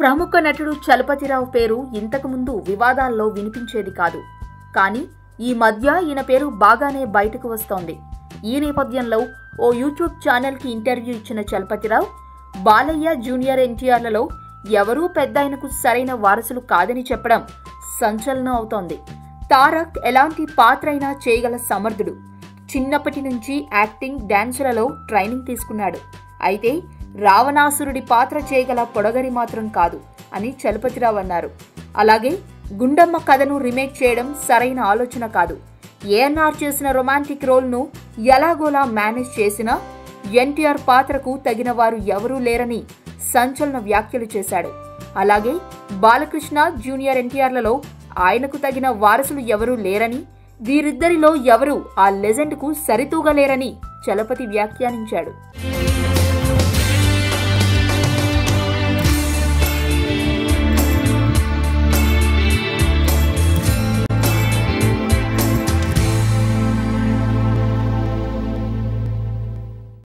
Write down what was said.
ప్రముఖ నటుడు చలపతిరావు పేరు ఇంతకుముందు వివాదాల్లో వినిపించేది కాదు కానీ ఈ మధ్య ఈయన పేరు బాగానే బయటకు వస్తోంది ఈ నేపథ్యంలో ఓ యూట్యూబ్ ఛానల్కి ఇంటర్వ్యూ ఇచ్చిన చలపతిరావు బాలయ్య జూనియర్ ఎన్టీఆర్లలో ఎవరూ పెద్ద ఆయనకు సరైన వారసులు కాదని చెప్పడం సంచలనం అవుతోంది తారక్ ఎలాంటి పాత్ర అయినా చేయగల సమర్థుడు చిన్నప్పటి నుంచి యాక్టింగ్ డాన్సులలో ట్రైనింగ్ తీసుకున్నాడు అయితే రావణాసురుడి పాత్ర చేయగల పొడగరి మాత్రం కాదు అని చలపతిరావు అన్నారు అలాగే గుండమ్మ కథను రీమేక్ చేయడం సరైన ఆలోచన కాదు ఏఎన్ఆర్ చేసిన రొమాంటిక్ రోల్ను ఎలాగోలా మేనేజ్ చేసినా ఎన్టీఆర్ పాత్రకు తగిన వారు ఎవరూ లేరని సంచలన వ్యాఖ్యలు చేశాడు అలాగే బాలకృష్ణ జూనియర్ ఎన్టీఆర్లలో ఆయనకు తగిన వారసులు ఎవరూ లేరని వీరిద్దరిలో ఎవరూ ఆ లెజెండ్కు సరితూగలేరని చలపతి వ్యాఖ్యానించాడు